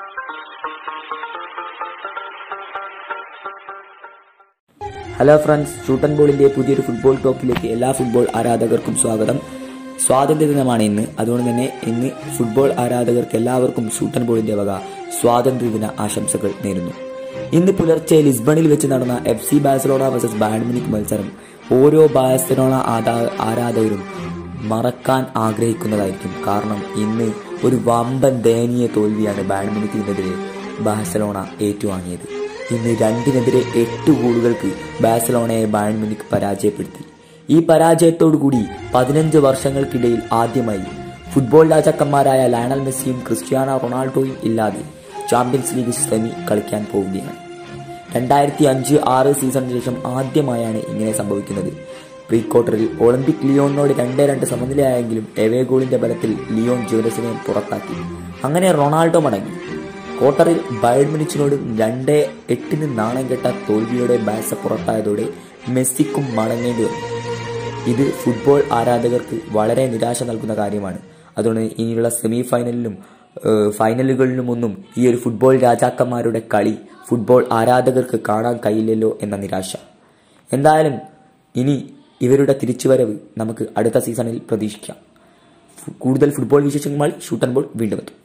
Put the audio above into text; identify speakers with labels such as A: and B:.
A: hello friends ഷൂട്ടൻ ബോളിന്റെ പുതിയൊരു football ടോക്കിലേക്ക് എല്ലാ football ആരാധകർക്കും സ്വാഗതം സ്വാതന്ത്ര്യ ദിനമാണ് ഇന്ന് അതുകൊണ്ട് തന്നെ ഇന്ന് ഫുട്ബോൾ ആരാധകർക്ക് എല്ലാവർക്കും ഷൂട്ടൻ ബോളിന്റെ വക സ്വാതന്ത്ര്യ ദിന ആശംസകൾ നേരുന്നു ഇന്ന് പുലർച്ചെ ലിസ്ബണിൽ വെച്ച് നടന്ന എഫ് സി ബാഴ്സലോണ വേഴ്സസ് ബാഡ്മിനിക് മത്സരം ഓരോ ബാഴ്സലോണ ആരാ- ആരാധകരും മറക്കാൻ ആഗ്രഹിക്കുന്നതായിരിക്കും കാരണം ഇന്ന് ഒരു വമ്പൻ ദയനീയ തോൽവിയാണ് ബാഡ്മിനിക്കിനെതിരെ ബാഴ്സലോണ ഏറ്റുവാങ്ങിയത് ഇന്ന് രണ്ടിനെതിരെ എട്ട് ഗോളുകൾക്ക് ബാഴ്സലോണയെ ബാഡ്മിനിക് പരാജയപ്പെടുത്തി ഈ പരാജയത്തോടുകൂടി പതിനഞ്ച് വർഷങ്ങൾക്കിടയിൽ ആദ്യമായി ഫുട്ബോൾ രാജാക്കന്മാരായ ലയണൽ മെസ്സിയും ക്രിസ്ത്യാനോ റൊണാൾഡോയും ഇല്ലാതെ ചാമ്പ്യൻസ് ലീഗ് സെമി കളിക്കാൻ പോവുകയാണ് രണ്ടായിരത്തി അഞ്ച് ആറ് സീസണിന് ശേഷം ആദ്യമായാണ് ഇങ്ങനെ സംഭവിക്കുന്നത് പ്രീ ക്വാർട്ടറിൽ ഒളിമ്പിക് ലിയോണിനോട് രണ്ടേ രണ്ട് സമനിലയായെങ്കിലും എവേ ഗോളിന്റെ ബലത്തിൽ ലിയോൺ ജുവനസിനെ പുറത്താക്കി അങ്ങനെ റൊണാൾഡോ മടങ്ങി ക്വാർട്ടറിൽ ബയഡ് മിനിച്ചിനോട് രണ്ടേ എട്ടിന് നാണം കെട്ട തോൽവിയോടെ ബാഴ്സ പുറത്തായതോടെ മെസ്സിക്കും മടങ്ങേണ്ടി വന്നു ഇത് ഫുട്ബോൾ ആരാധകർക്ക് വളരെ നിരാശ നൽകുന്ന കാര്യമാണ് അതുകൊണ്ട് ഇനിയുള്ള സെമി ഫൈനലിലും ഏഹ്, ഫൈനലുകളിലുമൊന്നും ഈ ഒരു ഫുട്ബോൾ രാജാക്കന്മാരുടെ കളി ഫുട്ബോൾ ആരാധകർക്ക് കാണാൻ കഴിയില്ലല്ലോ എന്ന നിരാശ എന്തായാലും ഇനി ഇവരുടെ തിരിച്ചുവരവ് നമുക്ക് അടുത്ത സീസണിൽ പ്രതീക്ഷിക്കാം ഫു- കൂടുതൽ ഫുട്ബോൾ വിശേഷങ്ങളുമായി ഷൂട്ടൻ ബോൾ വീണ്ടും എത്തും